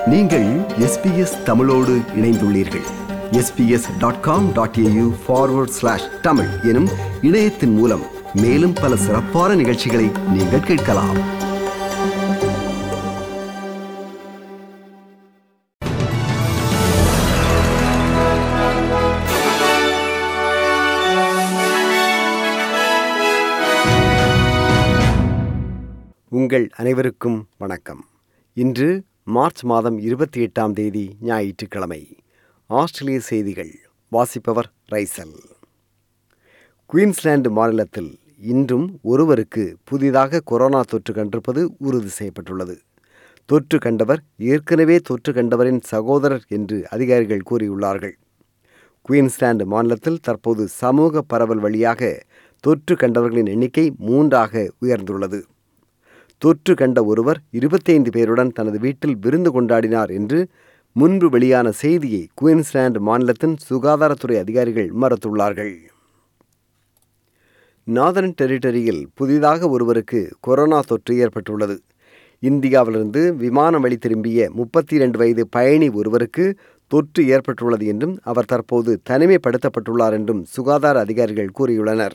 நீங்கள் எஸ்பிஎஸ் தமிழோடு இணைந்துள்ளீர்கள் SBS dot com dot AU forward slash Tamil எனும் இணையத்தின் மூலம் மேலும் பல சிறப்பான நிகழ்ச்சிகளை நீங்கள் கேட்கலாம் உங்கள் அனைவருக்கும் வணக்கம் இன்று மார்ச் மாதம் இருபத்தி எட்டாம் தேதி ஞாயிற்றுக்கிழமை ஆஸ்திரேலிய செய்திகள் வாசிப்பவர் ரைசல் குயின்ஸ்லாந்து மாநிலத்தில் இன்றும் ஒருவருக்கு புதிதாக கொரோனா தொற்று கண்டிருப்பது உறுதி செய்யப்பட்டுள்ளது தொற்று கண்டவர் ஏற்கனவே தொற்று கண்டவரின் சகோதரர் என்று அதிகாரிகள் கூறியுள்ளார்கள் குயின்ஸ்லாந்து மாநிலத்தில் தற்போது சமூக பரவல் வழியாக தொற்று கண்டவர்களின் எண்ணிக்கை மூன்றாக உயர்ந்துள்ளது தொற்று கண்ட ஒருவர் இருபத்தைந்து பேருடன் தனது வீட்டில் விருந்து கொண்டாடினார் என்று முன்பு வெளியான செய்தியை குயின்ஸ்லாந்து மாநிலத்தின் சுகாதாரத்துறை அதிகாரிகள் மறுத்துள்ளார்கள் நாதர்ன் டெரிட்டரியில் புதிதாக ஒருவருக்கு கொரோனா தொற்று ஏற்பட்டுள்ளது இந்தியாவிலிருந்து விமானம் வழி திரும்பிய முப்பத்தி இரண்டு வயது பயணி ஒருவருக்கு தொற்று ஏற்பட்டுள்ளது என்றும் அவர் தற்போது தனிமைப்படுத்தப்பட்டுள்ளார் என்றும் சுகாதார அதிகாரிகள் கூறியுள்ளனர்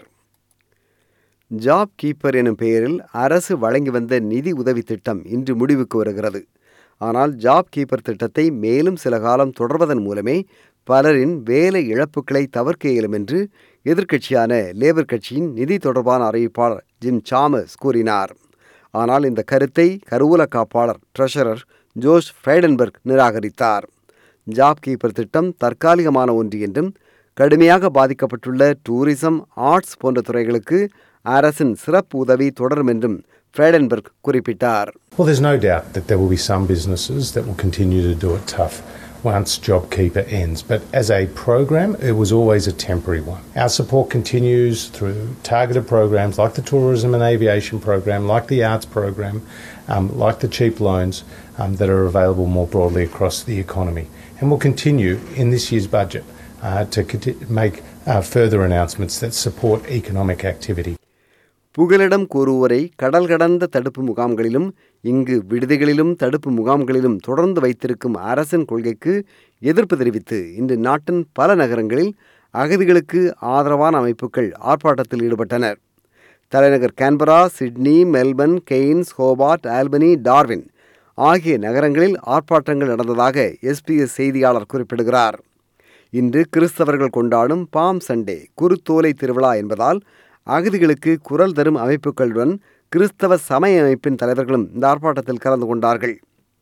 ஜாப் கீப்பர் எனும் பெயரில் அரசு வழங்கி வந்த நிதி உதவி திட்டம் இன்று முடிவுக்கு வருகிறது ஆனால் ஜாப் கீப்பர் திட்டத்தை மேலும் சில காலம் தொடர்வதன் மூலமே பலரின் வேலை இழப்புகளை தவிர்க்க இயலும் என்று எதிர்க்கட்சியான லேபர் கட்சியின் நிதி தொடர்பான அறிவிப்பாளர் ஜிம் சாமஸ் கூறினார் ஆனால் இந்த கருத்தை கருவூல காப்பாளர் ட்ரெஷரர் ஜோஷ் ஃப்ரைடன்பர்க் நிராகரித்தார் ஜாப் கீப்பர் திட்டம் தற்காலிகமான ஒன்று என்றும் கடுமையாக பாதிக்கப்பட்டுள்ள டூரிசம் ஆர்ட்ஸ் போன்ற துறைகளுக்கு அரசின் சிறப்பு உதவி தொடரும் என்றும் ஃப்ரைடன்பர்க் குறிப்பிட்டார் Well, there's no doubt that there will be some businesses that will continue to do it tough once JobKeeper ends. But as a program, it was always a temporary one. Our support continues through targeted programs like the tourism and aviation program, like the arts program, um, like the cheap loans um, that are available more broadly across the economy. And we'll continue in this year's budget uh, to conti- make uh, further announcements that support economic activity. புகலிடம் கூறுவோரை கடல் கடந்த தடுப்பு முகாம்களிலும் இங்கு விடுதிகளிலும் தடுப்பு முகாம்களிலும் தொடர்ந்து வைத்திருக்கும் அரசின் கொள்கைக்கு எதிர்ப்பு தெரிவித்து இன்று நாட்டின் பல நகரங்களில் அகதிகளுக்கு ஆதரவான அமைப்புகள் ஆர்ப்பாட்டத்தில் ஈடுபட்டனர் தலைநகர் Canberra Sydney Melbourne Cairns Hobart Albany Darwin ஆகிய நகரங்களில் ஆர்ப்பாட்டங்கள் நடந்ததாக எஸ்பிஎஸ் செய்தியாளர் குறிப்பிடுகிறார் இன்று கிறிஸ்தவர்கள் கொண்டாடும் பாம் சண்டே குருத்தோலை திருவிழா என்பதால் அகதிகளுக்கு குரல் தரும் அமைப்புகளுடன் கிறிஸ்தவ சமய அமைப்பின் தலைவர்களும் இந்த ஆர்ப்பாட்டத்தில் கலந்து கொண்டார்கள்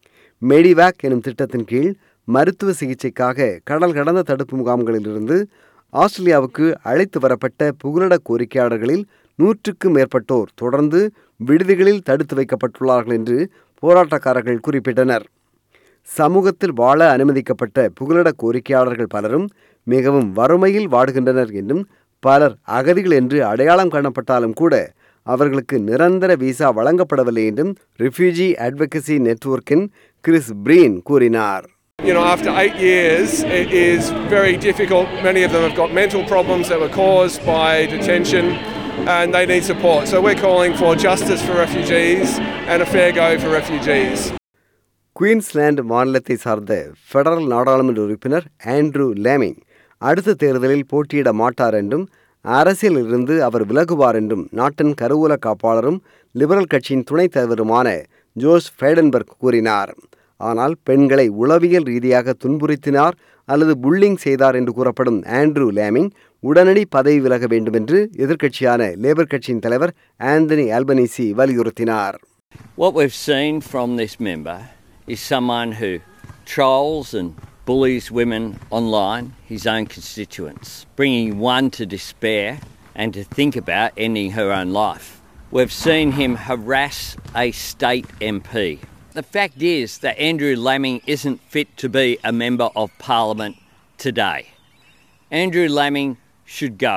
மெடிவேக் எனும் திட்டத்தின் கீழ் மருத்துவ சிகிச்சைக்காக கடல் கடந்த தடுப்பு முகாம்களிலிருந்து ஆஸ்திரேலியாவுக்கு அழைத்து வரப்பட்ட புகலிட கோரிக்கையாளர்களில் நூற்றுக்கும் மேற்பட்டோர் தொடர்ந்து விடுதிகளில் தடுத்து வைக்கப்பட்டுள்ளார்கள் என்று போராட்டக்காரர்கள் குறிப்பிட்டனர் சமூகத்தில் வாழ அனுமதிக்கப்பட்ட புகலிட கோரிக்கையாளர்கள் பலரும் மிகவும் வறுமையில் வாடுகின்றனர் என்றும் பலர் அகதிகள் என்று அடையாளம் காணப்பட்டாலும் கூட அவர்களுக்கு நிரந்தர விசா வழங்கப்படவில்லை என்றும் ரிஃப்யூஜி அட்வொகசி நெட்வொர்க்கின் கிறிஸ் பிரீன் கூறினார் You know, after eight years, it is very difficult. Many of them have got mental problems that were caused by detention and they need support. So we're calling for justice for refugees and a fair go for refugees. Queensland மாநிலத்தை சார்ந்த federal நாடாளுமன்ற உறுப்பினர் Andrew லேமிங் அடுத்த தேர்தலில் போட்டியிட மாட்டார் என்றும் அரசியலிருந்து அவர் விலகுவார் என்றும் நாட்டின் கருவூல காப்பாளரும் லிபரல் கட்சியின் துணைத் தலைவருமான ஜோஷ் ஃபைடன்பர்க் கூறினார் ஆனால் பெண்களை உளவியல் ரீதியாக துன்புறுத்தினார் அல்லது புல்லிங் செய்தார் என்று கூறப்படும் ஆண்ட்ரூ லேமிங் உடனடி பதவி விலக வேண்டும் என்று எதிர்க்கட்சியான லேபர் கட்சியின் தலைவர் ஆந்தனி ஆல்பனீசி வலியுறுத்தினார் What we've seen from this member is someone who trolls and bullies women online, his own constituents, bringing one to despair and to think about ending her own life. We've seen him harass a state MP. The fact is that Andrew Laming isn't fit to be a member of parliament today. Andrew Laming should go.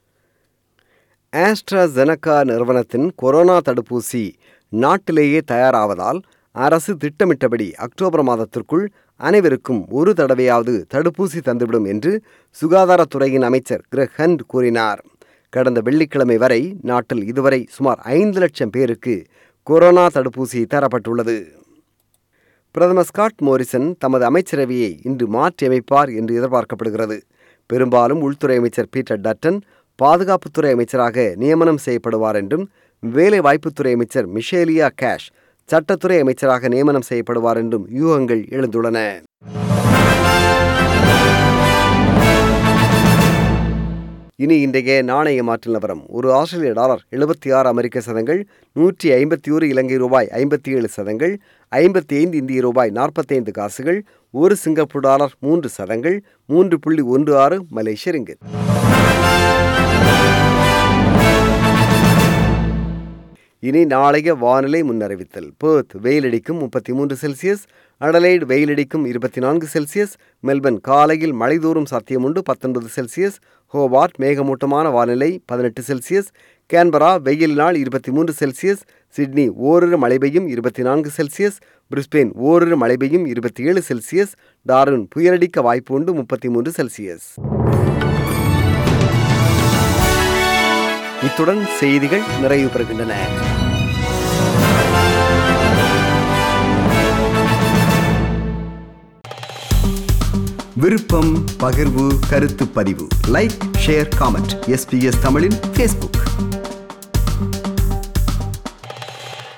AstraZeneca நிறுவனத்தின் corona தடுப்பூசி நாட்டிலேயே தயாராவதால் அரசு திட்டமிட்டபடி October மாதத்திற்குள் அனைவருக்கும் ஒரு தடவையாவது தடுப்பூசி தந்துவிடும் என்று சுகாதாரத்துறையின் அமைச்சர் கிரெக் ஹண்ட் கூறினார் கடந்த வெள்ளிக்கிழமை வரை நாட்டில் இதுவரை சுமார் ஐந்து லட்சம் பேருக்கு கொரோனா தடுப்பூசி தரப்பட்டுள்ளது பிரதமர் ஸ்காட் மோரிசன் தமது அமைச்சரவையை இன்று மாற்றியமைப்பார் என்று எதிர்பார்க்கப்படுகிறது பெரும்பாலும் உள்துறை அமைச்சர் பீட்டர் டட்டன் பாதுகாப்புத்துறை அமைச்சராக நியமனம் செய்யப்படுவார் என்றும் வேலைவாய்ப்புத்துறை அமைச்சர் மிஷேலியா கேஷ் சட்டத்துறை அமைச்சராக நியமனம் செய்யப்படுவார் என்றும் யூகங்கள் எழுந்துள்ளன இனி இன்றைய நாணய மாற்று நிலவரம் ஒரு ஆஸ்திரேலிய டாலர் எழுபத்தி ஆறு அமெரிக்க சதங்கள் நூற்றி ஐம்பத்தி ஒரு இலங்கை ரூபாய் ஐம்பத்தி ஏழு சதங்கள் ஐம்பத்தி ஐந்து இந்திய ரூபாய் நாற்பத்தைந்து காசுகள் ஒரு சிங்கப்பூர் டாலர் மூன்று சதங்கள் மூன்று புள்ளி ஒன்று ஆறு மலேசிய ரிங்கிட் இனி நாளைய வானிலை முன்னறிவித்தல் பேர்த் வெயிலடிக்கும் முப்பத்தி மூன்று செல்சியஸ் அடலைடு வெயிலடிக்கும் இருபத்தி நான்கு செல்சியஸ் மெல்பர்ன் காலையில் மழை தூரும் சாத்தியமுண்டு பத்தொன்பது செல்சியஸ் ஹோபார்ட் மேகமூட்டமான வானிலை பதினெட்டு செல்சியஸ் கேன்பரா வெயில் நாள் இருபத்தி மூன்று செல்சியஸ் சிட்னி ஓரிரு மழை பெய்யும் இருபத்தி நான்கு செல்சியஸ் பிரிஸ்பெயின் ஓரிரு மழை பெய்யும் இருபத்தி ஏழு செல்சியஸ் டார்வின் புயலடிக்க வாய்ப்பு உண்டு முப்பத்தி மூன்று செல்சியஸ் இத்துடன் செய்திகள் நிறைவு பெறுகின்றன விருப்பம் பகிர்வு கருத்து பதிவு லைக் ஷேர் காமெண்ட் எஸ்பிஎஸ் தமிழின் ஃபேஸ்புக்